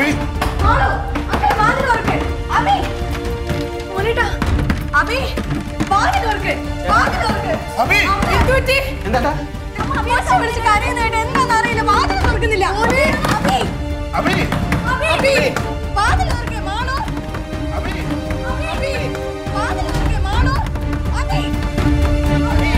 Abi Malu, uncle വാതിൽ തുറക്ക്. അബി. മോനേട്ടാ, അബി, വാതിൽ തുറക്ക്. വാതിൽ തുറക്ക്. അബി എന്ത് പറ്റി? എന്താ അമ്മ അബിയെ വിളിച്ച് കരയുന്നതായിട്ട് എന്താണെന്ന് അറിയില്ല. വാതിൽ തുറക്കുന്നില്ല. മോനെ, അബി, അബി അബി, വാതിൽ തുറക്ക്, മാളു. അബി അബി, അബി, വാതിൽ തുറക്ക്, മാളു. അബി, അബി.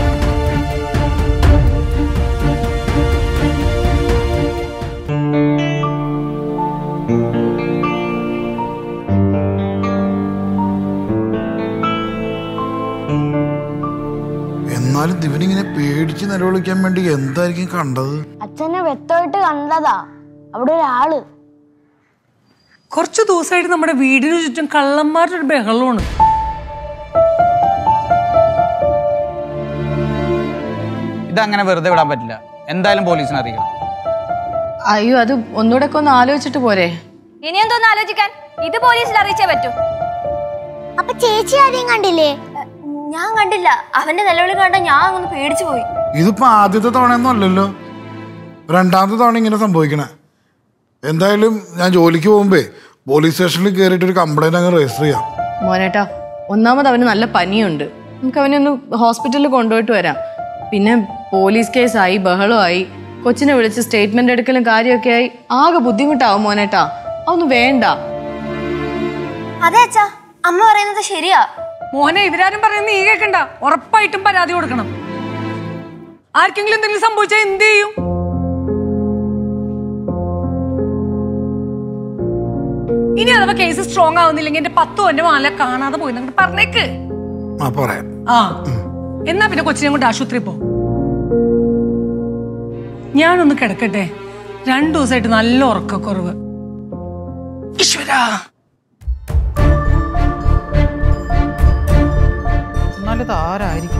എന്നാലും ദിവനിങ്ങനെ പേടിച്ച് നിലവിളിക്കാൻ വേണ്ടി എന്തായിരിക്കും കണ്ടത് അച്ഛനെ വ്യക്തമായിട്ട് കണ്ടതാ അവിടെ ഒരാള് കുറച്ച് ദിവസമായിട്ട് നമ്മുടെ വീടിന് ചുറ്റും കള്ളന്മാരുടെ ഒരു ബഹളമാണ് ഇതങ്ങനെ വെറുതെ വിടാൻ പറ്റില്ല എന്തായാലും പോലീസിനെ അറിയിക്കണം അയ്യോ അത് ഒന്നുകൂടെ ഒക്കെ ഒന്ന് ആലോചിച്ചിട്ട് പോരെ ഇനി എന്തോന്ന് ആലോചിക്കാൻ ഇത് പോലീസിൽ അറിയിച്ചേ പറ്റൂ അപ്പൊ ചേച്ചി ആരെയും കണ്ടില്ലേ ഞാൻ കണ്ടില്ല അവന്റെ നിലവിളി കണ്ട ഞാൻ ഒന്ന് പേടിച്ചു പോയി ഇതിപ്പോ ആദ്യത്തെ തവണയൊന്നും അല്ലല്ലോ രണ്ടാമത്തെ തവണ ഇങ്ങനെ സംഭവിക്കണേ എന്തായാലും ഞാൻ ജോലിക്ക് പോകുമ്പേ പോലീസ് സ്റ്റേഷനിൽ കയറിയിട്ട് ഒരു കംപ്ലൈന്റ് അങ്ങ് രജിസ്റ്റർ ചെയ്യാം മോനേട്ടാ ഒന്നാമത് അവന് നല്ല പനിയുണ്ട് നമുക്ക് അവനെ ഒന്ന് ഹോസ്പിറ്റലിൽ കൊണ്ടുപോയിട്ട് വരാം പിന്നെ പോലീസ് കേസായി ബഹളമായി കൊച്ചിനെ വിളിച്ച് സ്റ്റേറ്റ്മെന്റ് എടുക്കലും കാര്യമൊക്കെ ആയി ആകെ ബുദ്ധിമുട്ടാവും മോനേട്ടാ അതൊന്നും വേണ്ട അതെ അച്ഛാ അമ്മ പറയുന്നത് ശരിയാ മോനെ ഇവരാരും പറയുന്ന നീ കേൾക്കണ്ട ഉറപ്പായിട്ടും പരാതി കൊടുക്കണം ആർക്കെങ്കിലും എന്തെങ്കിലും സംഭവിച്ചാൽ എന്ത് ചെയ്യും ഇനി അഥവാ കേസ് സ്ട്രോങ് ആവുന്നില്ലെങ്കിൽ എന്റെ പത്തോ എന്റെ മാല കാണാതെ പോയി എന്നിട്ട് പറഞ്ഞേക്ക് ആ പറയാം ആ എന്നാ പിന്നെ കൊച്ചിനെ കൊണ്ട് ആശുപത്രി പോ ഞാനൊന്ന് കിടക്കട്ടെ രണ്ടു ദിവസമായിട്ട് നല്ല ഉറക്കക്കുറവ് ഈശ്വരാ എന്നാലും ഇത് ആരായിരിക്കും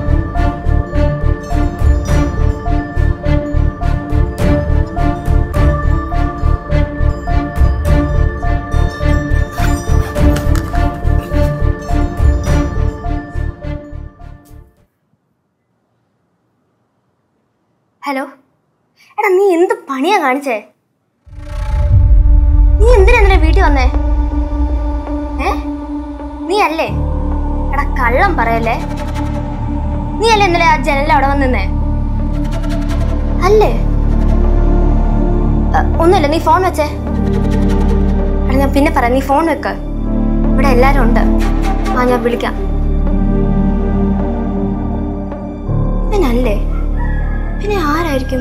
ഹലോ എടാ നീ എന്ത് പണിയാ കാണിച്ചേ നീ എന്തിനാ എന്തിനാ വീട്ടിൽ വന്നേ ഏ നീ അല്ലേ എടാ കള്ളം പറയല്ലേ നീ അല്ലേ ഇന്നലെ ആ ജനലിൽ അവിടെ വന്ന് നിന്നേ അല്ലേ അ, ഒന്നുമില്ല നീ ഫോൺ വെച്ചേ എടാ ഞാൻ പിന്നെ പറയാം നീ ഫോൺ വെക്ക് ഇവിടെ എല്ലാരും ഉണ്ട് ആ ഞാൻ വിളിക്കാം ഇവനല്ലേ പിന്നെ ആരായിരിക്കും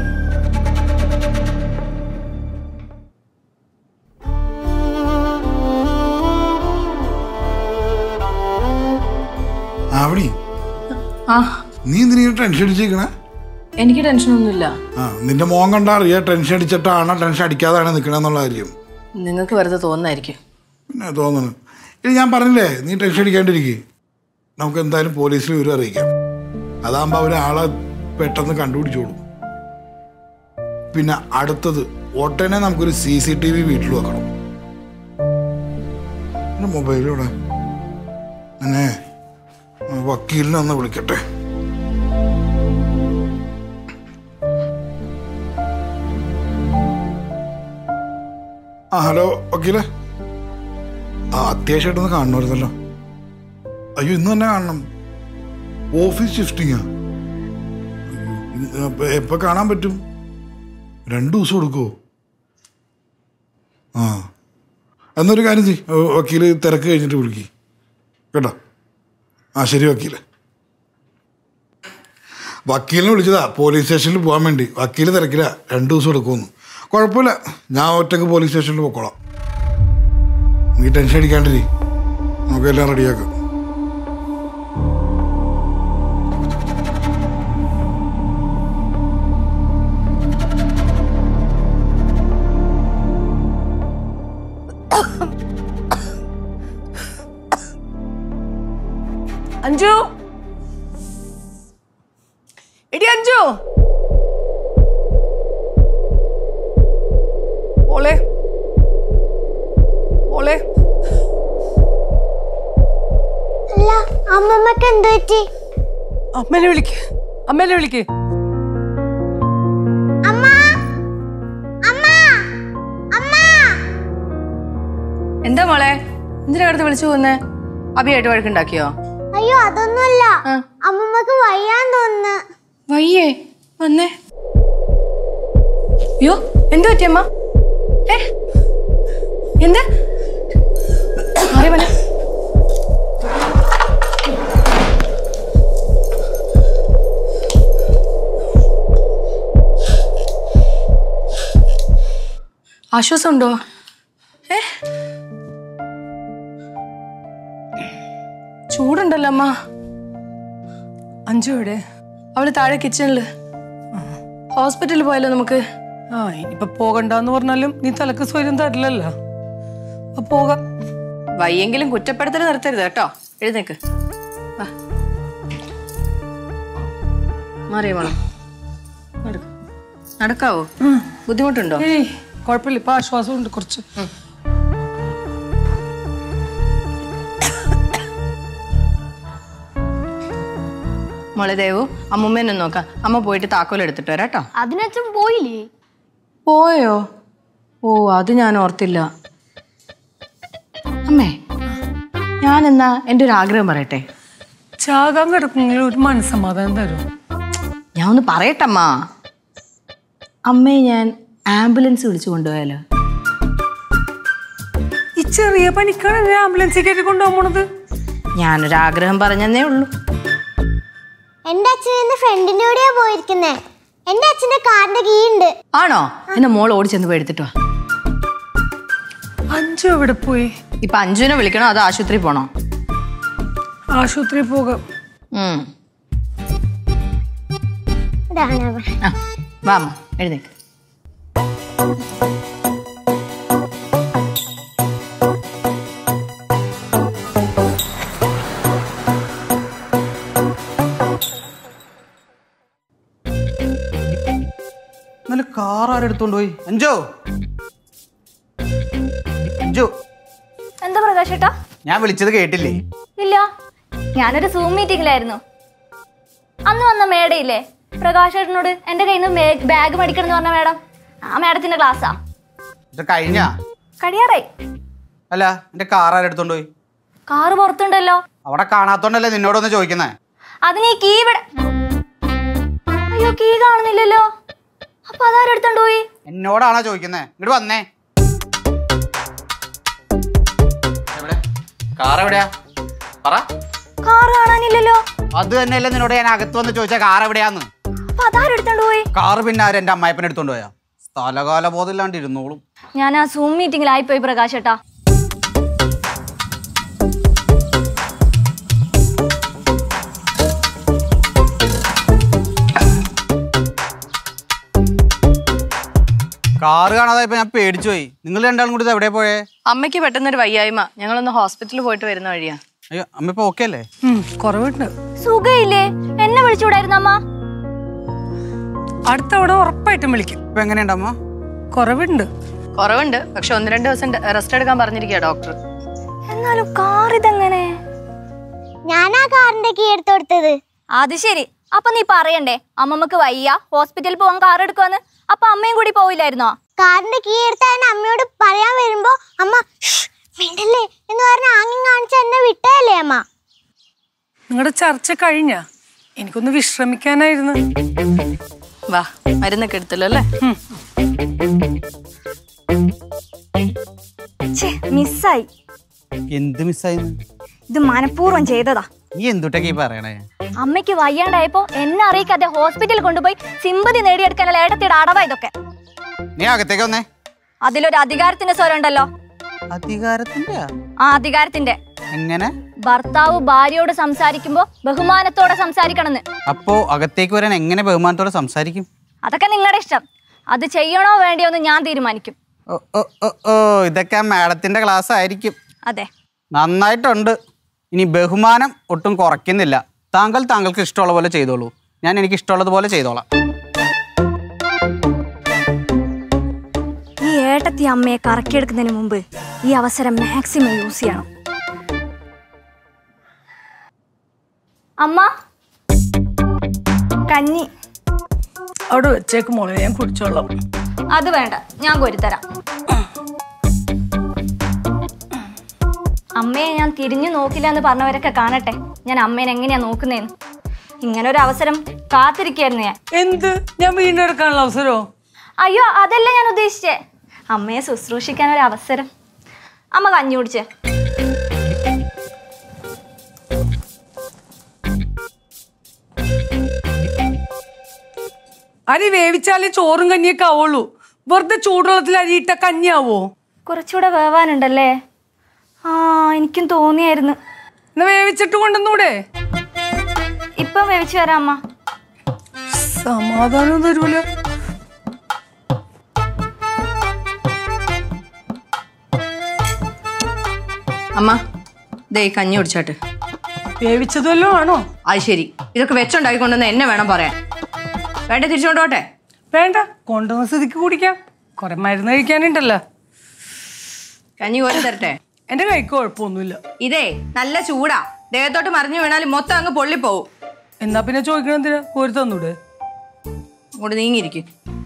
ആവണി ആ നീ എന്തിനാ ടെൻഷൻ അടിച്ചിരിക്കണേ എനിക്ക് ടെൻഷനൊന്നുമില്ല ആ നിന്റെ മോൻ കണ്ടാ അറിയാം ടെൻഷൻ അടിച്ചിട്ടാണോ ടെൻഷൻ അടിക്കാതാണ് നിൽക്കണെന്നുള്ള കാര്യം നിങ്ങൾക്ക് വെറുതെ തോന്നുന്നായിരിക്കും പിന്നെ തോന്നുന്നു ഇത് ഞാൻ പറഞ്ഞില്ലേ നീ ടെൻഷൻ അടിക്കാണ്ടിരിക്കുക നമുക്ക് എന്തായാലും പോലീസിൽ വിവരം അറിയിക്കാം അതാകുമ്പോൾ അവർ ആളെ പെട്ടെന്ന് കണ്ടുപിടിച്ചോളും പിന്നെ അടുത്തത് ഒട്ടനെ നമുക്കൊരു സി സി ടി വി വീട്ടിൽ വെക്കണം എൻ്റെ മൊബൈൽ ഇവിടെ എന്നെ വക്കീലിനെ ഒന്ന് വിളിക്കട്ടെ ആ ഹലോ വക്കീലേ ആ അത്യാവശ്യമായിട്ടൊന്ന് കാണണമായിരുന്നല്ലോ അയ്യോ ഇന്ന് തന്നെ കാണണം ഓഫീസ് ഷിഫ്റ്റിങ്ങാ എപ്പോൾ കാണാൻ പറ്റും രണ്ട് ദിവസം എടുക്കുമോ ആ എന്നൊരു കാര്യം ചെയ് വക്കീൽ തിരക്ക് കഴിഞ്ഞിട്ട് വിളിക്ക് കേട്ടോ ആ ശരി വക്കീല് വക്കീലിനെ വിളിച്ചതാ പോലീസ് സ്റ്റേഷനിൽ പോകാൻ വേണ്ടി വക്കീൽ തിരക്കില്ല രണ്ട് ദിവസം എടുക്കുമെന്ന് കുഴപ്പമില്ല ഞാൻ ഒറ്റക്ക് പോലീസ് സ്റ്റേഷനിൽ പോയിക്കോളാം നീ ടെൻഷൻ അടിക്കാണ്ടിരി നമുക്കെല്ലാം റെഡിയാക്കാം അഞ്ജു എടി അഞ്ജു ഓളെ ഓളെ അല്ല അമ്മമ്മക്ക് എന്ത് പറ്റി അമ്മേനെ വിളിക്ക് അമ്മേനെ വിളിക്ക് അമ്മ അമ്മ അമ്മ എന്താ മോളെ എന്തിനാ കിടന്ന് വിളിച്ചു പോകുന്നേ അഭിയായിട്ട് വഴക്കുണ്ടാക്കിയോ അയ്യോ അതൊന്നുമല്ല അമ്മമ്മക്ക് വയ്യാൻ തോന്നുന്നു വയ്യേ വന്നേ അയ്യോ എന്തു പറ്റിയമ്മ ഏ എന്താ മാറി വന്നെ ആശ്വാസമുണ്ടോ ഏ ചൂടുണ്ടല്ലോ അമ്മ അഞ്ചു എവിടെ അവള് താഴെ കിച്ചണില് ഹോസ്പിറ്റലിൽ പോയാലോ നമുക്ക് ആ ഇനിയിപ്പൊ പോകണ്ടെന്ന് പറഞ്ഞാലും നീ തലക്ക് സ്വയം തരില്ലല്ലോ അപ്പൊ പോകാം വയ്യെങ്കിലും കുറ്റപ്പെടുത്തൽ നിർത്തരുത് കേട്ടോ എഴുന്നേക്ക് വാ. മാറിയ മോളെ നടക്ക്. നടക്കാവോ ബുദ്ധിമുട്ടുണ്ടോ ഏയ് കുഴപ്പമില്ല ഇപ്പൊ ആശ്വാസമുണ്ട് കുറച്ച് മോളെ ദേവു അമ്മുമ്മേനെ നോക്കാം അമ്മ പോയിട്ട് താക്കോൽ എടുത്തിട്ട് വരാം കേട്ടോ അതിനച്ഛൻ പോയില്ലേ പോയോ ഓ അത് ഞാൻ ഓർത്തില്ല അമ്മേ ഞാൻ എന്നാ എൻ്റെ ഒരു ആഗ്രഹം പറയട്ടെ ചാകാൻ കിടക്കുമെങ്കിൽ ഒരു മനസ്സമാധാനം തരും ഞാൻ ഒന്ന് പറയട്ടമ്മ അമ്മയെ ഞാൻ ആംബുലൻസ് വിളിച്ചു കൊണ്ടുപോയാലോ ഈ ചെറിയ പനിക്കാണ് എന്നെ ആംബുലൻസിൽ കയറ്റി കൊണ്ടുപോകാൻ പോണത് ഞാനൊരു ആഗ്രഹം പറഞ്ഞതേ ഉള്ളൂ എന്റെ അച്ഛൻ എന്റെ ഫ്രണ്ടിന്റെ കൂടെയാ പോയിരിക്കുന്നേ എന്റെ അച്ഛന്റെ കാറിന്റെ കീ ഉണ്ട് ആണോ എന്നെ മോൾ ഓടിച്ചെന്ന് പോയി എടുത്തിട്ട് വാ അഞ്ചു എവിടെ പോയി ഇപ്പൊ അഞ്ജുവിനെ വിളിക്കണോ അതോ ആശുപത്രി പോണോ ആശുപത്രിയിൽ പോകാം ഉം. ഇതാണ് അവൻ. ആ വാ അമ്മ എഴുന്നേക്ക് ഇന്നലെ കാർ ആരെടുത്തോണ്ട് പോയി അഞ്ചോ അഞ്ചു എന്താ പ്രകാശ് ഏട്ടാ ഞാൻ വിളിച്ചത് കേട്ടില്ലേ ഇല്ല ഞാനൊരു സൂം മീറ്റിംഗിലായിരുന്നു അന്ന് വന്ന മേഡയില്ലേ പ്രകാശ് ഏട്ടനോട് എന്റെ കയ്യിൽ നിന്ന് ബാഗ് മേടിക്കണം എന്ന് പറഞ്ഞ മേഡം ആ മേഡത്തിന്റെ ക്ലാസ്സാ ഇത് കഴിഞ്ഞാ കഴിയാറായി അല്ല എന്റെ കാർ ആരെടുത്തോണ്ട് പോയി കാറ് പുറത്തുണ്ടല്ലോ അവിടെ കാണാത്തോണ്ടല്ലേ നിന്നോടൊന്ന് ചോദിക്കുന്നേ അതിന് ഈ കീ ഇവിടെ അയ്യോ കീ കാണുന്നില്ലല്ലോ അപ്പൊ അതാരെടുത്തോണ്ട് പോയി എന്നോടാണോ ചോദിക്കുന്നേ ഇങ്ങോട്ട് വന്നേ എവിടെ കാർ എവിടെയാ പറ കാറ് കാണാനില്ലല്ലോ അത് തന്നെയല്ലേ നിന്നോട് ഞാൻ അകത്ത് വന്ന് ചോദിച്ച കാർ എവിടെയാന്ന് അപ്പൊ അതാരെടുത്തോണ്ട് പോയി കാറ് പിന്നെ ആരും എന്റെ അമ്മായപ്പനെ എടുത്തോണ്ട് പോയാ സ്ഥലകാല ബോധമില്ലാണ്ട് ഇരുന്നോളും ഞാൻ ആ സൂം മീറ്റിംഗിലായി പോയി പ്രകാശ് ഏട്ടാ കാറ് കാണാതെ ഇപ്പൊ ഞാൻ പേടിച്ചു പോയി നിങ്ങൾ രണ്ടാളും കൂടി ഇത് എവിടെ പോയേ അമ്മയ്ക്ക് പെട്ടെന്നൊരു വയ്യായ്മ ഞങ്ങളൊന്ന് ഹോസ്പിറ്റലിൽ പോയിട്ട് വരുന്ന വഴിയാ അയ്യോ അമ്മ ഇപ്പൊ ഓക്കെ അല്ലേ ഉം, കുറവുണ്ട് സുഖയില്ലേ എന്നെ വിളിച്ചുകൂടായിരുന്നു അമ്മ അടുത്ത അവിടെ ഉറപ്പായിട്ടും വിളിക്കും ഇപ്പൊ എങ്ങനെയുണ്ട് അമ്മ കുറവുണ്ട് കുറവുണ്ട് പക്ഷെ ഒന്ന് രണ്ട് ദിവസം റെസ്റ്റ് എടുക്കാൻ പറഞ്ഞിരിക്കുക ഡോക്ടർ എന്നാലും കാർ ഇതെങ്ങനെ ഞാനാ കാറിന്റെ കീ എടുത്തു കൊടുത്തത് അത് ശരി അപ്പൊ നീ പറയണ്ടേ അമ്മമ്മക്ക് വയ്യ ഹോസ്പിറ്റലിൽ പോവാൻ കാർ എടുക്കുവാന്ന് അപ്പൊ അമ്മയും കൂടി പോവില്ലായിരുന്നോ കാറിന്റെ കീ എടുത്താൻ അമ്മയോട് പറയാൻ വരുമ്പോ അമ്മ "ഷ്, മിണ്ടല്ലേ എന്ന് പറഞ്ഞ ആംഗ്യം കാണിച്ച് എന്നെ വിട്ടതല്ലേ അമ്മ നിങ്ങളുടെ ചർച്ച കഴിഞ്ഞ എനിക്കൊന്ന് വിശ്രമിക്കാനായിരുന്നു വാ മരുന്നൊക്കെ എടുത്തല്ലോ അല്ലേ മിസ്സായി എന്ത് മിസ്സായിരുന്നു ഇത് മനഃപൂർവ്വം ചെയ്തതാ നീ എന്തുട്ടൊക്കെ ഈ പറയണേ അമ്മയ്ക്ക് വയ്യാണ്ടായപ്പോ എന്നെ അറിയിക്കാതെ ഹോസ്പിറ്റലിൽ കൊണ്ടുപോയി സിമ്പതി നേടിയെടുക്കാനുള്ള ഏടത്തിയുടെ അടവാ ഇതൊക്കെ നീ അകത്തേക്ക് വന്നേ അതിലൊരു അധികാരത്തിന്റെ സ്വരം ഉണ്ടല്ലോ അധികാരത്തിന്റെ ആ അധികാരത്തിന്റെ എങ്ങനെ ഭർത്താവ് ഭാര്യയോട് സംസാരിക്കുമ്പോ ബഹുമാനത്തോടെ സംസാരിക്കണമെന്ന് അപ്പോ അകത്തേക്ക് വരാൻ എങ്ങനെ ബഹുമാനത്തോടെ സംസാരിക്കും അതൊക്കെ നിങ്ങളുടെ ഇഷ്ടം അത് ചെയ്യണോ വേണ്ടിയോ എന്ന് ഞാൻ തീരുമാനിക്കും ഓ ഓ ഓ ഓ ഇതൊക്കെ ആ മാഡത്തിന്റെ ക്ലാസ് ആയിരിക്കും അതെ നന്നായിട്ടുണ്ട് ഇനി ബഹുമാനം ഒട്ടും കുറയ്ക്കുന്നില്ല താങ്കൾ താങ്കൾക്ക് ഇഷ്ടമുള്ള പോലെ ചെയ്തോളൂ ഞാൻ എനിക്ക് ഇഷ്ടമുള്ളത് ചെയ്തോളാം ഈ ഏട്ടത്തി അമ്മയെ കറക്കിയെടുക്കുന്നതിന് മുമ്പ് ഈ അവസരം മാക്സിമം യൂസ് ചെയ്യണം അമ്മ കഞ്ഞി അവിടെ വെച്ചേക്ക് മോളെ ഞാൻ കുടിച്ചോളാം അത് വേണ്ട ഞാൻ കോരിത്തരാം അമ്മയെ ഞാൻ തിരിഞ്ഞു നോക്കില്ല എന്ന് പറഞ്ഞവരൊക്കെ കാണട്ടെ ഞാൻ അമ്മേനെ എങ്ങനെയാ നോക്കുന്നേന്ന് ഇങ്ങനെ ഒരു അവസരം കാത്തിരിക്കായിരുന്നു ഞാൻ എന്ത് ഞാൻ വീണ്ടും എടുക്കാനുള്ള അവസരമോ അയ്യോ അതല്ല ഞാൻ ഉദ്ദേശിച്ചേ അമ്മയെ ശുശ്രൂഷിക്കാൻ ഒരു അവസരം അമ്മ കഞ്ഞി കുടിച്ചേ അരി വേവിച്ചാലേ ചോറും കഞ്ഞിയൊക്കെ ആവുള്ളൂ വെറുതെ ചൂടുവെള്ളത്തിൽ അരിയിട്ട കഞ്ഞിയാവോ കുറച്ചുകൂടെ വേവാനുണ്ടല്ലേ ആ എനിക്കും തോന്നിയായിരുന്നു എന്നാ വേവിച്ചിട്ട് കൊണ്ടുവന്നൂടെ ഇപ്പം വേവിച്ചു തരാം അമ്മ സമാധാനം തരൂല അമ്മ ദേ ഈ കഞ്ഞി കുടിച്ചാട്ട് വേവിച്ചതല്ലോ ആണോ അത് ശരി ഇതൊക്കെ വെച്ചുണ്ടാക്കിക്കൊണ്ടെന്ന് എന്നെ വേണം പറയാൻ വേണ്ട തിരിച്ചോണ്ടോട്ടെ വേണ്ട കൊണ്ടുവന്ന സ്ഥിതിക്ക് കുടിക്കാം കുറെ മരുന്ന് കഴിക്കാനുണ്ടല്ലോ കഞ്ഞി കോരി തരട്ടെ എന്റെ കൈക്ക് കുഴപ്പമൊന്നുമില്ല ഇതേ നല്ല ചൂടാ ദേഹത്തോട്ട് മറിഞ്ഞു വീണാൽ മൊത്തം അങ്ങ് പൊള്ളിപ്പോവും എന്നാ പിന്നെ ചോദിക്കണം എന്തിനാ കോരി തന്നൂടെ ഇങ്ങോട്ട് നീങ്ങിയിരിക്കും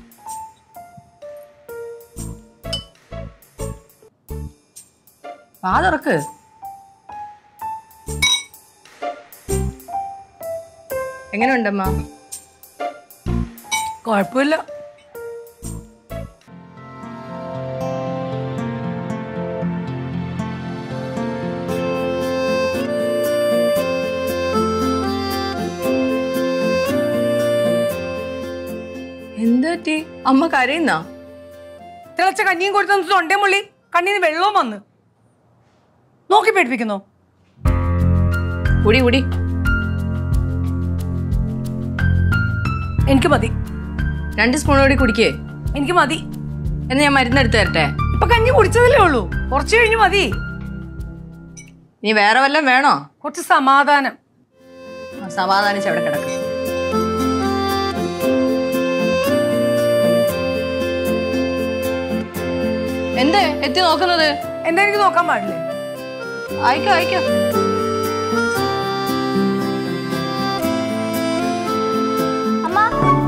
വാ തുറക്ക് എങ്ങനെയുണ്ടമ്മ കുഴപ്പമില്ല എന്ത് പറ്റി അമ്മ കരയുന്നാ തിളച്ച കഞ്ഞിയും കൊടുത്തു തന്നിട്ട് തൊണ്ടേ മുള്ളി കണ്ണീന്ന് വെള്ളവും വന്ന് നോക്കി പേടിപ്പിക്കുന്നോ കുടി കുടി എനിക്ക് മതി രണ്ട് സ്പൂൺ കൂടി കുടിക്കേ എനിക്ക് മതി എന്ന് ഞാൻ മരുന്നെടുത്ത് തരട്ടെ ഇപ്പൊ കഞ്ഞി കുടിച്ചതല്ലേ ഉള്ളൂ കുറച്ച് കഴിഞ്ഞ് മതി നീ വേറെ വല്ലതും വേണോ കുറച്ച് സമാധാനം ആ, സമാധാനിച്ച് അവിടെ കിടക്ക് എന്ത് എത്തി നോക്കുന്നത് എന്താ എനിക്ക് നോക്കാൻ പാടില്ലേ അയക്കോ അയക്കോ അമ്മ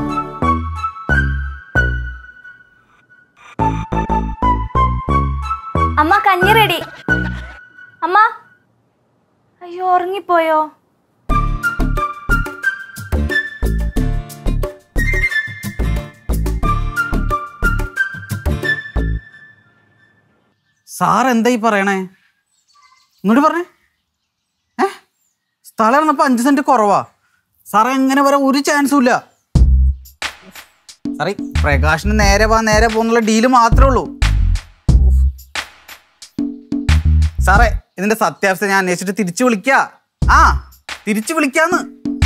അമ്മ കഞ്ഞി റെഡി അമ്മ അയ്യോ ഉറങ്ങിപ്പോയോ സാർ എന്താ ഈ പറയണേ ഇങ്ങോട്ട് പറഞ്ഞേ ഏ സ്ഥലം ഇറന്നപ്പോ അഞ്ച് സെന്റ് കുറവാ സാറേ എങ്ങനെ വരാൻ ഒരു ചാൻസും ഇല്ല സാറേ പ്രകാശിന് നേരെ പോവാൻ നേരെ പോകുന്നുള്ള ഡീല് മാത്രമേ ഉള്ളൂ സാറേ ഇതിന്റെ സത്യാവസ്ഥ ഞാൻ അന്വേഷിച്ചിട്ട് തിരിച്ചു വിളിക്ക ആ തിരിച്ചു വിളിക്കാന്ന്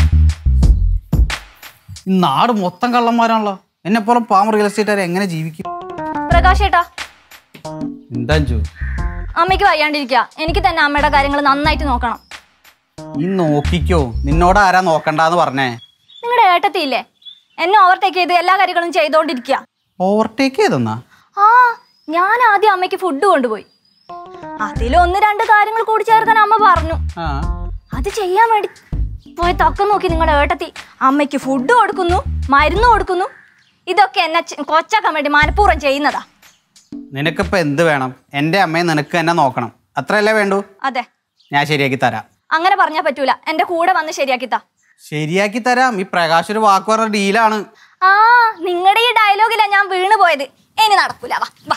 ഈ നാട് മൊത്തം കള്ളന്മാരാണല്ലോ എന്നെ പോലെ പാമ റിയൽ എസ്റ്റേറ്റുകാർ എങ്ങനെ ജീവിക്കും പ്രകാശ് ഏട്ടാ എന്താ അഞ്ചു അമ്മയ്ക്ക് വയ്യാണ്ടിരിക്കുക എനിക്ക് തന്നെ അമ്മയുടെ കാര്യങ്ങൾ നന്നായിട്ട് നോക്കണം നീ നോക്കിക്കോ നിന്നോട് ആരാ നോക്കണ്ടെന്ന് പറഞ്ഞേ നിങ്ങളുടെ ഏട്ടത്തിയില്ലേ എന്നെ ഓവർടേക്ക് ചെയ്ത് എല്ലാ കാര്യങ്ങളും ചെയ്തോണ്ടിരിക്കുക ഓവർടേക്ക് ചെയ്തെന്നാ ആ ഞാൻ ആദ്യം അമ്മയ്ക്ക് ഫുഡ് കൊണ്ടുപോയി അതിൽ ഒന്ന് രണ്ട് കാര്യങ്ങൾ കൂടി ചേർക്കാൻ അമ്മ പറഞ്ഞു ആ അത് ചെയ്യാൻ വേണ്ടി പോയി തക്കം നോക്കി നിങ്ങളുടെ ഏട്ടത്തി അമ്മയ്ക്ക് ഫുഡ് കൊടുക്കുന്നു മരുന്ന് കൊടുക്കുന്നു ഇതൊക്കെ എന്നെ ചെ- കൊച്ചാക്കാൻ വേണ്ടി മനഃപൂർവ്വം ചെയ്യുന്നതാ നിനക്കിപ്പോ എന്ത് വേണം എൻ്റെ അമ്മയെ നിനക്ക് തന്നെ നോക്കണം അത്രയല്ലേ വേണ്ടൂ അതെ ഞാൻ ശരിയാക്കി തരാം അങ്ങനെ പറഞ്ഞാൽ പറ്റൂല എന്റെ കൂടെ വന്ന് ശരിയാക്കിത്താ ശരിയാക്കി തരാം ഈ പ്രകാശ് ഒരു വാക്ക് പറഞ്ഞ ഡീലാണ് ആ നിങ്ങളുടെ ഈ ഡയലോഗിലാ ഞാൻ വീണ് പോയത് ഇനി നടക്കൂല വാ വാ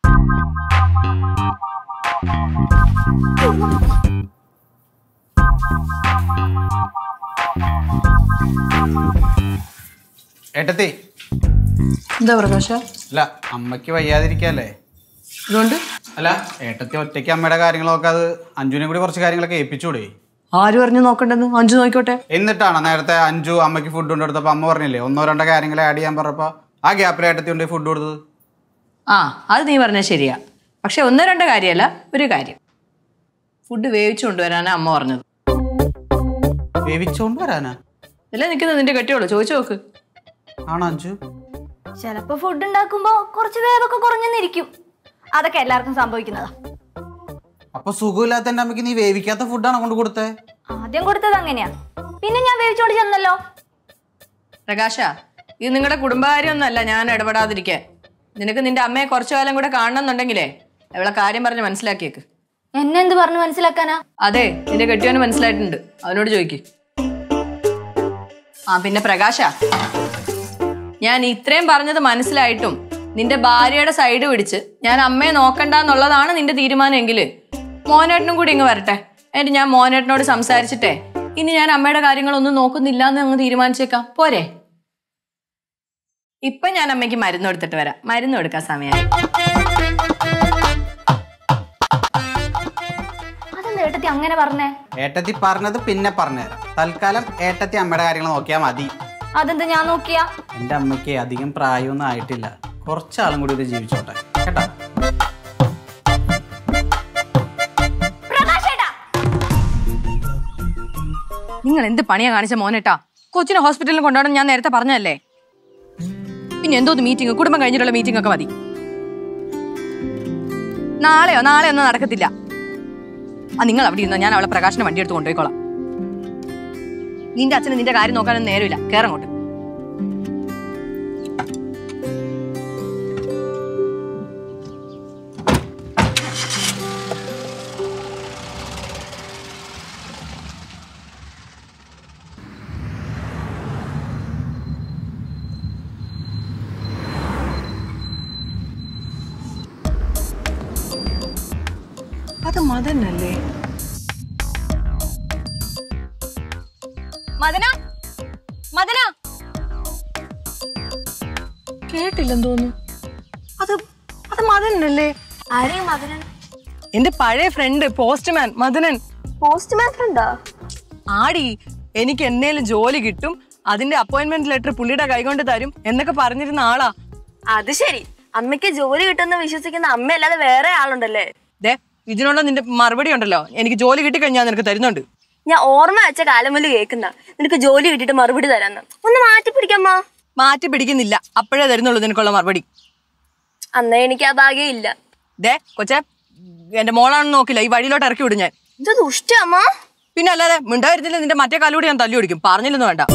ഏട്ടത്തി എന്താ പ്രകാശ അല്ല അമ്മയ്ക്ക് വയ്യാതിരിക്കല്ലേ അതുകൊണ്ട് അല്ല ഏട്ടത്തി ഒറ്റയ്ക്ക് അമ്മയുടെ കാര്യങ്ങളൊക്കെ അത് അഞ്ജുവിനെ കൂടി കുറച്ച് കാര്യങ്ങളൊക്കെ ഏൽപ്പിച്ചൂടെ ആര് പറഞ്ഞു നോക്കണ്ടെന്ന് അഞ്ചു നോക്കിക്കോട്ടെ എന്നിട്ടാണ് നേരത്തെ അഞ്ചു അമ്മയ്ക്ക് ഫുഡ് കൊണ്ടെടുത്തപ്പോൾ അമ്മ പറഞ്ഞില്ലേ ഒന്നോ രണ്ടോ കാര്യങ്ങൾ ആഡ് ചെയ്യാൻ പറഞ്ഞപ്പോൾ ആ ഗ്യാപ്പിൽ ഏട്ടത്തി കൊണ്ട് ഫുഡ് കൊടുത്തത് ആ അത് നീ പറഞ്ഞാൽ ശരിയാ പക്ഷെ ഒന്നോ രണ്ടോ കാര്യമല്ല ഒരു കാര്യം ഫുഡ് വേവിച്ചു കൊണ്ടുവരാനാ അമ്മ പറഞ്ഞത് വേവിച്ചോണ്ട് വരാനാ ഇതല്ലേ നിൽക്കുന്നത് നിന്റെ കെട്ടിയോളൂ ചോദിച്ചു നോക്ക് ആണോ അഞ്ചു ചിലപ്പോ ഫുഡ് ഉണ്ടാക്കുമ്പോ കുറച്ച് വേവൊക്കെ കുറഞ്ഞെന്നിരിക്കും അതൊക്കെ എല്ലാവർക്കും സംഭവിക്കുന്നതാ അപ്പൊ സുഖമില്ലാത്ത എൻ്റെ അമ്മയ്ക്ക് നീ വേവിക്കാത്ത ഫുഡാണ് കൊണ്ട് കൊടുത്തേ ആദ്യം കൊടുത്തത് അങ്ങനെയാ പിന്നെ ഞാൻ വേവിച്ചോണ്ട് ചെന്നല്ലോ പ്രകാശ ഇത് നിങ്ങളുടെ കുടുംബകാര്യമൊന്നുമല്ല ഞാൻ ഇടപെടാതിരിക്കാൻ നിനക്ക് നിന്റെ അമ്മയെ കുറച്ചു കാലം കൂടെ കാണണമെന്നുണ്ടെങ്കിലേ അവളെ കാര്യം പറഞ്ഞ് മനസ്സിലാക്കിയേക്ക് എന്നെ എന്ത് പറഞ്ഞു മനസ്സിലാക്കാനാ അതെ നിന്റെ കെട്ടിയോന് മനസ്സിലായിട്ടുണ്ട് അവനോട് ചോദിക്ക് ആ പിന്നെ പ്രകാശ ഞാൻ ഇത്രയും പറഞ്ഞത് മനസ്സിലായിട്ടും നിന്റെ ഭാര്യയുടെ സൈഡ് പിടിച്ച് ഞാൻ അമ്മയെ നോക്കണ്ട എന്നുള്ളതാണ് നിന്റെ തീരുമാനമെങ്കിൽ മോനേട്ടനും കൂടി ഇങ്ങ് വരട്ടെ എന്നിട്ട് ഞാൻ മോനേട്ടനോട് സംസാരിച്ചിട്ടേ ഇനി ഞാൻ അമ്മയുടെ കാര്യങ്ങളൊന്നും നോക്കുന്നില്ല എന്ന് അങ്ങ് തീരുമാനിച്ചേക്കാം പോരെ ഇപ്പൊ ഞാൻ അമ്മയ്ക്ക് മരുന്ന് കൊടുത്തിട്ട് വരാം മരുന്ന് കൊടുക്കാൻ സമയമായി അതെന്താ ഏട്ടത്തി അങ്ങനെ പറഞ്ഞേ ഏട്ടത്തി പറഞ്ഞത് പിന്നെ പറഞ്ഞുതരാം തൽക്കാലം ഏട്ടത്തി അമ്മയുടെ കാര്യങ്ങൾ നോക്കിയാൽ മതി അതെന്താ ഞാൻ നോക്കിയാ എൻ്റെ അമ്മയ്ക്ക് അധികം പ്രായമൊന്നും ആയിട്ടില്ല കുറച്ചാളും കൂടി ഇത് ജീവിച്ചോട്ടെ കേട്ടോ നിങ്ങൾ എന്ത് പണിയാ കാണിച്ച മോനേട്ടാ കൊച്ചിനെ ഹോസ്പിറ്റലിൽ കൊണ്ടുപോകണം ഞാൻ നേരത്തെ പറഞ്ഞതല്ലേ പിന്നെ എന്തോ മീറ്റിംഗ് കുടുംബം കഴിഞ്ഞിട്ടുള്ള മീറ്റിംഗ് ഒക്കെ മതി നാളെയോ നാളെ ഒന്നും നടക്കത്തില്ല ആ നിങ്ങൾ അവിടെ ഇരുന്നോ ഞാൻ അവളെ പ്രകാശന വണ്ടി എടുത്ത് കൊണ്ടുപോയിക്കോളാം നിന്റെ അച്ഛന് നിന്റെ കാര്യം നോക്കാനൊന്നും നേരമില്ല കേറങ്ങോട്ട് അത് മദനല്ലേ മദന മദന കേട്ടില്ലെന്ന് തോന്നുന്നു അത് അത് മദനല്ലേ ആരെയും മകനൻ എന്റെ പഴയ ഫ്രണ്ട് പോസ്റ്റ്മാൻ മദനൻ പോസ്റ്റ്മാൻ ഫ്രണ്ടാ ആടി എനിക്ക് എന്നേലും ജോലി കിട്ടും അതിന്റെ അപ്പോയിന്റ്മെന്റ് ലെറ്റർ പുള്ളിയുടെ കൈകൊണ്ട് തരും എന്നൊക്കെ പറഞ്ഞിരുന്ന ആളാ അത് ശരി അമ്മയ്ക്ക് ജോലി കിട്ടുമെന്ന് വിശ്വസിക്കുന്ന അമ്മയല്ലാതെ വേറെ ആളുണ്ടല്ലേ ദേ ഇതിനുള്ള നിന്റെ മറുപടി ഉണ്ടല്ലോ എനിക്ക് ജോലി കിട്ടിക്കഴിഞ്ഞാൽ നിനക്ക് തരുന്നുണ്ട് ഞാൻ ഓർമ്മ വെച്ച കാലം മുതൽ കേൾക്കുന്ന നിനക്ക് ജോലി കിട്ടിയിട്ട് മറുപടി തരാന്ന് ഒന്ന് മാറ്റി പിടിക്കമ്മ മാറ്റി പിടിക്കുന്നില്ല അപ്പോഴേ തരുന്നുള്ളൂ നിനക്കുള്ള മറുപടി അന്നേ എനിക്ക് ആ ഭാഗ്യം ഇല്ല ദേ കൊച്ചെ എന്റെ മോളാണെന്ന് നോക്കില്ല ഈ വഴിയിലോട്ട് ഇറക്കി വിടും ഞാൻ ഇത് ദുഷ്ട അമ്മ പിന്നെ അല്ലാതെ മിണ്ടായിരുന്നില്ല നിന്റെ മറ്റേ കാലൂടെ ഞാൻ തല്ലി ഓടിക്കും പറഞ്ഞില്ലെന്ന് വേണ്ട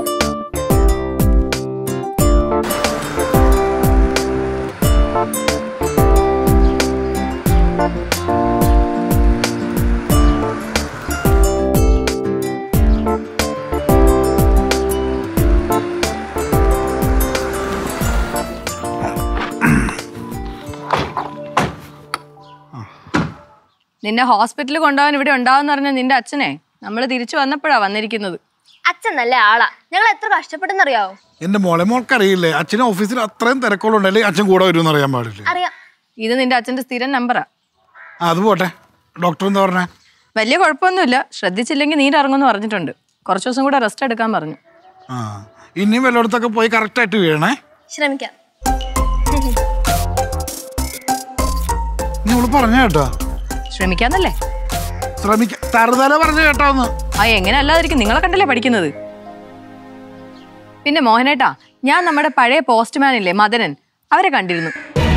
നിന്നെ ഹോസ്പിറ്റലിൽ കൊണ്ടുപോകാൻ ഇവിടെ ഉണ്ടാവെന്ന് പറഞ്ഞ നിന്റെ അച്ഛനെ നമ്മൾ തിരിച്ചു വന്നപ്പോഴാ വന്നിരിക്കുന്നത് അച്ഛൻ നല്ല ആളാ ഞങ്ങൾ എത്ര കഷ്ടപ്പെട്ടെന്നറിയാവോ എൻ്റെ മോളെ മോൾക്കറിയില്ലേ അച്ഛന് ഓഫീസിൽ അത്രയും തിരക്കുകളുണ്ടല്ലേ അച്ഛൻ കൂടെ വരുമെന്ന് അറിയാൻ പാടില്ലേ അറിയാം ഇത് നിന്റെ അച്ഛന്റെ സ്ഥിരം നമ്പറാ ആ അത് പോട്ടെ ഡോക്ടർ എന്താ പറഞ്ഞേ വലിയ കുഴപ്പമൊന്നുമില്ല ശ്രദ്ധിച്ചില്ലെങ്കിൽ നീരിറങ്ങുമെന്ന് പറഞ്ഞിട്ടുണ്ട് കുറച്ച് ദിവസം കൂടെ റെസ്റ്റ് എടുക്കാൻ പറഞ്ഞു ആ ഇനിയും വല്ലയിടത്തൊക്കെ പോയി കറക്റ്റായിട്ട് വീഴണേ ശ്രമിക്കാം നീ അവള് പറഞ്ഞ കേട്ടോ ശ്രമിക്കാന്നല്ലേ ശ്രമിക്ക തറുതല പറഞ്ഞു കേട്ടോന്ന് ആ എങ്ങനെ അല്ലാതിരിക്കും നിങ്ങളെ കണ്ടല്ലേ പഠിക്കുന്നത് പിന്നെ മോഹനേട്ടാ ഞാൻ നമ്മുടെ പഴയ പോസ്റ്റ്മാൻ ഇല്ലേ മദനൻ അവരെ കണ്ടിരുന്നു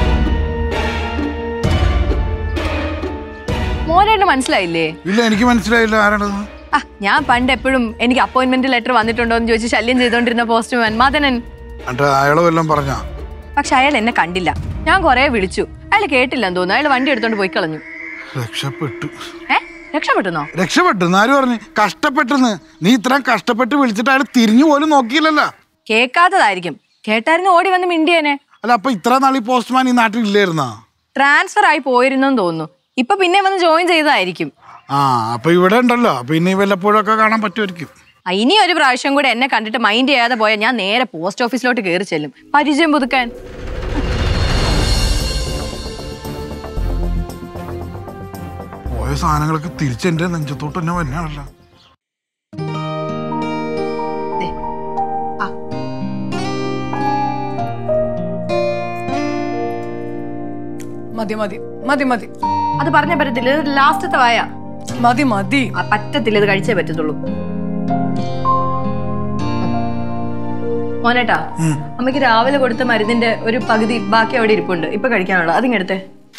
മോഹനേട്ടന് മനസ്സിലായില്ലേ ഇല്ല എനിക്ക് മനസ്സിലായില്ല ആരാണത് ആ ഞാൻ പണ്ട് എപ്പോഴും എനിക്ക് അപ്പോയിന്റ്മെന്റ് ലെറ്റർ വന്നിട്ടുണ്ടോ എന്ന് ചോദിച്ച് ശല്യം ചെയ്തോണ്ടിരുന്ന പോസ്റ്റ്മാൻ മദനൻ എന്നിട്ട് അയാള് വല്ലതും പറഞ്ഞാ പക്ഷെ അയാൾ എന്നെ കണ്ടില്ല ഞാൻ കുറെ വിളിച്ചു അയാൾ കേട്ടില്ലെന്ന് തോന്നുന്നു അയാൾ വണ്ടി എടുത്തോണ്ട് പോയി കളഞ്ഞു രക്ഷപ്പെട്ടു ഏ രക്ഷപ്പെട്ടുന്നോ രക്ഷപ്പെട്ടു എന്നാര് പറഞ്ഞു കഷ്ടപ്പെട്ടെന്ന് നീ ഇത്രയും കഷ്ടപ്പെട്ട് വിളിച്ചിട്ട് അയാൾ തിരിഞ്ഞു പോലും നോക്കിയില്ലല്ലോ കേൾക്കാത്തതായിരിക്കും കേട്ടായിരുന്നു ഓടി വന്ന് മിണ്ടിയേനെ അല്ല അപ്പൊ ഇത്ര നാൾ ഈ പോസ്റ്റ്മാൻ ഈ നാട്ടിൽ ഇല്ലായിരുന്നാ ട്രാൻസ്ഫർ ആയി പോയിരുന്നെന്ന് തോന്നുന്നു ഇപ്പൊ പിന്നെ വന്ന് ജോയിൻ ചെയ്തതായിരിക്കും ആ അപ്പൊ ഇവിടെ ഉണ്ടല്ലോ അപ്പൊ ഇനി വല്ലപ്പോഴൊക്കെ കാണാൻ പറ്റുമായിരിക്കും ആ, ഇനി ഒരു പ്രാവശ്യം കൂടെ എന്നെ കണ്ടിട്ട് മൈൻഡ് ചെയ്യാതെ പോയാൽ ഞാൻ നേരെ പോസ്റ്റ് ഓഫീസിലോട്ട് കയറി ചെല്ലും പരിചയം പുതുക്കാൻ പോയ സാധനങ്ങളൊക്കെ തിരിച്ചെന്റെ നെഞ്ചത്തോട്ട് തന്നെ വന്നെയാണല്ലോ മതി മതി മതി മതി അത് പറഞ്ഞ പറ്റത്തില്ല ഇത് ലാസ്റ്റത്തെ വായ മതി മതി ആ, പറ്റത്തില്ല ഇത് കഴിച്ചേ പറ്റത്തുള്ളൂ മോനേട്ടാ അമ്മയ്ക്ക് രാവിലെ കൊടുത്ത മരുന്നിന്റെ ഒരു പകുതി ബാക്കി അവിടെ ഇരിപ്പുണ്ട് ഇപ്പൊ കഴിക്കാനുള്ള അതിങ്ങെടുത്തേ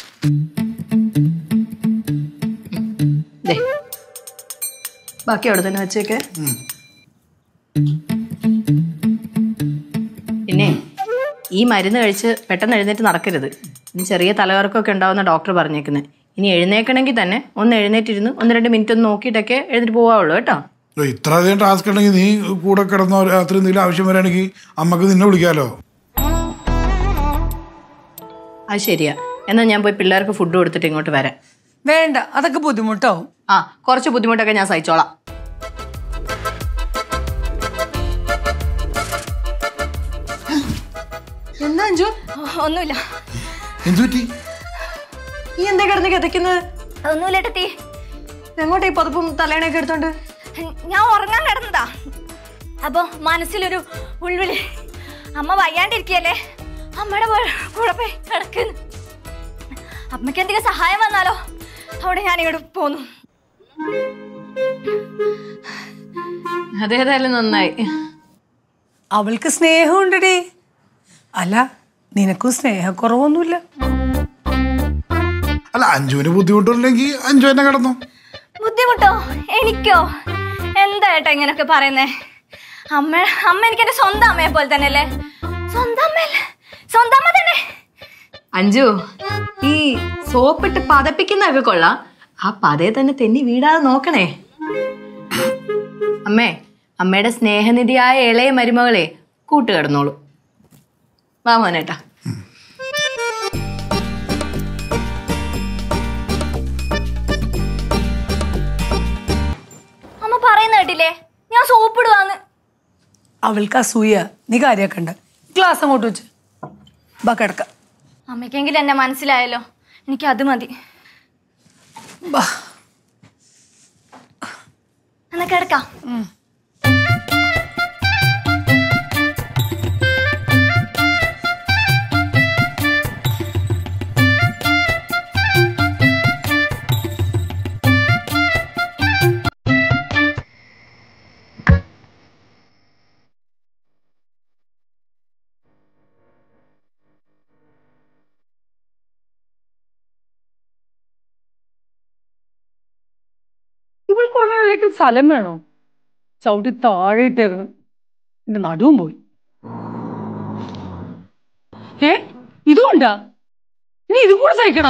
ദേ. ബാക്കി അവിടെ തന്നെ വെച്ചേക്ക് പിന്നെ ഈ മരുന്ന് കഴിച്ച് പെട്ടെന്ന് എഴുന്നേറ്റ് നടക്കരുത് ഇനി ചെറിയ തലകറക്കമൊക്കെ ഉണ്ടാവുന്ന ഡോക്ടർ പറഞ്ഞേക്കുന്നത് ഇനി എഴുന്നേക്കണമെങ്കിൽ തന്നെ ഒന്ന് എഴുന്നേറ്റിരുന്ന് ഒന്ന് രണ്ട് മിനിറ്റ് ഒന്ന് നോക്കിയിട്ടൊക്കെ എഴുന്നേറ്റ് പോവാവുള്ളൂ കേട്ടോ ഓ, ഇത്ര അധികം ടാസ്ക് ഉണ്ടെങ്കിൽ നീ കൂടെ കിടന്നോ രാത്രി എന്തെങ്കിലും ആവശ്യം വരാണെങ്കിൽ അമ്മക്ക് നിന്നെ വിളിക്കാലോ അത് ശരിയാ എന്നാൽ ഞാൻ പോയി പിള്ളേർക്ക് ഫുഡ് കൊടുത്തിട്ട് ഇങ്ങോട്ട് വരാം വേണ്ട അതൊക്കെ ബുദ്ധിമുട്ടാവും ആ കുറച്ച് ബുദ്ധിമുട്ടൊക്കെ ഞാൻ സഹിച്ചോളാം എന്താ അഞ്ചു ഒന്നുമില്ല എന്തു പറ്റി നീ എന്താ കിടന്ന് കിതക്കുന്നത് ഒന്നുമില്ല ഏട്ടത്തി എങ്ങോട്ടാ ഈ പുതപ്പും തലേണയൊക്കെ എടുത്തോണ്ട് ഞാൻ ഉറങ്ങാൻ കിടന്നതാ അപ്പൊ മനസ്സിലൊരു ഉൾവിളി അമ്മ വയ്യാണ്ടിരിക്കല്ലേ അമ്മയുടെ പോ- കൂടെ പോയി കിടക്കുന്നു അമ്മയ്ക്ക് എന്തെങ്കിലും സഹായം വന്നാലോ അവിടെ ഞാൻ ഇവിടെ പോന്നു അതേതായാലും നന്നായി അവൾക്ക് സ്നേഹമുണ്ടടി അല്ല നിനക്കും സ്നേഹക്കുറവൊന്നുമില്ല അല്ല അഞ്ജുവിന് ബുദ്ധിമുട്ടില്ലെങ്കിൽ അഞ്ജു എന്നെ കിടന്നു ബുദ്ധിമുട്ടോ എനിക്കോ എന്താ ഏട്ടാ ഇങ്ങനൊക്കെ പറയുന്നേ അമ്മ അമ്മ എനിക്ക് എന്റെ സ്വന്തം അമ്മയെ പോലെ തന്നെ അല്ലേ സ്വന്തം അമ്മയല്ലേ സ്വന്തം അമ്മ തന്നെ അഞ്ചു ഈ സോപ്പിട്ട് പതപ്പിക്കുന്നതൊക്കെ കൊള്ളാം ആ പതയെ തന്നെ തെന്നി വീടാതെ നോക്കണേ അമ്മേ അമ്മയുടെ സ്നേഹനിധിയായ ഇളയ മരുമകളെ കൂട്ടുകിടന്നോളൂ വാ മോനേട്ടാ അമ്മ പറയുന്ന കേട്ടില്ലേ ഞാൻ സോപ്പിടുവാന്ന് അവൾക്ക് അസൂയ നീ കാര്യാക്കണ്ട ഗ്ലാസ് അങ്ങോട്ട് വെച്ച് ബാ കിടക്ക അമ്മയ്ക്കെങ്കിലും എന്നെ മനസ്സിലായല്ലോ എനിക്ക് അത് മതി ബാ എന്നാ കിടക്കാം ഇവൾക്ക് ഉറങ്ങാനായിട്ട് സ്ഥലം വേണോ ചവിട്ടി താഴെ ഇട്ടേക്കണം എന്റെ നടുവും പോയി ഏ ഇതും ഉണ്ടാ ഇനി ഇതും കൂടെ സഹിക്കണ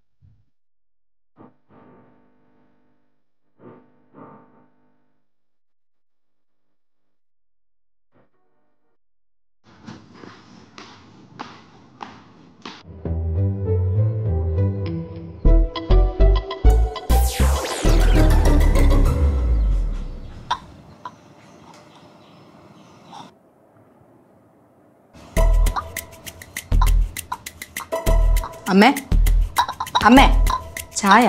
അമ്മേ അമ്മേ ചായ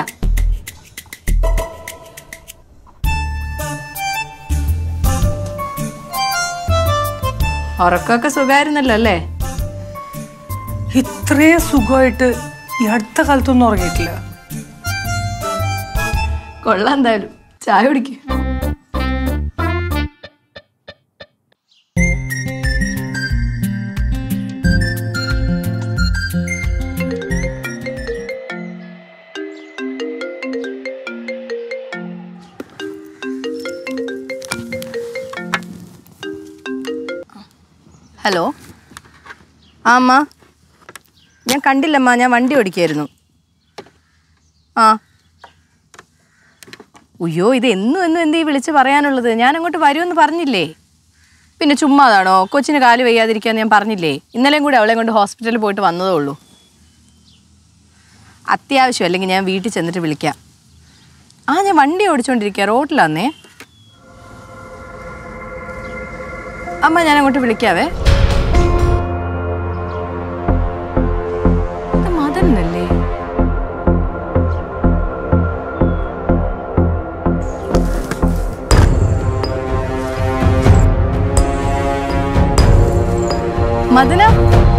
ഉറക്കമൊക്കെ സുഖമായിരുന്നല്ലോ അല്ലേ ഇത്രയും സുഖമായിട്ട് ഈ അടുത്ത കാലത്തൊന്നും ഉറങ്ങിയിട്ടില്ല കൊള്ളാം എന്തായാലും ചായ കുടിക്കും ഹലോ ആ അമ്മ ഞാൻ കണ്ടില്ലമ്മ ഞാൻ വണ്ടി ഓടിക്കായിരുന്നു ആ ഉയ്യോ ഇത് എന്നും എന്നും എന്തീ വിളിച്ച് പറയാനുള്ളത് ഞാൻ അങ്ങോട്ട് വരുമെന്ന് പറഞ്ഞില്ലേ പിന്നെ ചുമ്മാതാണോ കൊച്ചിന് കാല് വയ്യാതിരിക്കാൻ ഞാൻ പറഞ്ഞില്ലേ ഇന്നലെയും കൂടി അവളെ കൊണ്ട് ഹോസ്പിറ്റലിൽ പോയിട്ട് വന്നതേ ഉള്ളൂ അത്യാവശ്യം അല്ലെങ്കിൽ ഞാൻ വീട്ടിൽ ചെന്നിട്ട് വിളിക്കാം ആ ഞാൻ വണ്ടി ഓടിച്ചോണ്ടിരിക്കുക റോഡിലാന്നേ അമ്മ ഞാൻ അങ്ങോട്ട് വിളിക്കാവേ ഇത് മദനല്ലേ മദന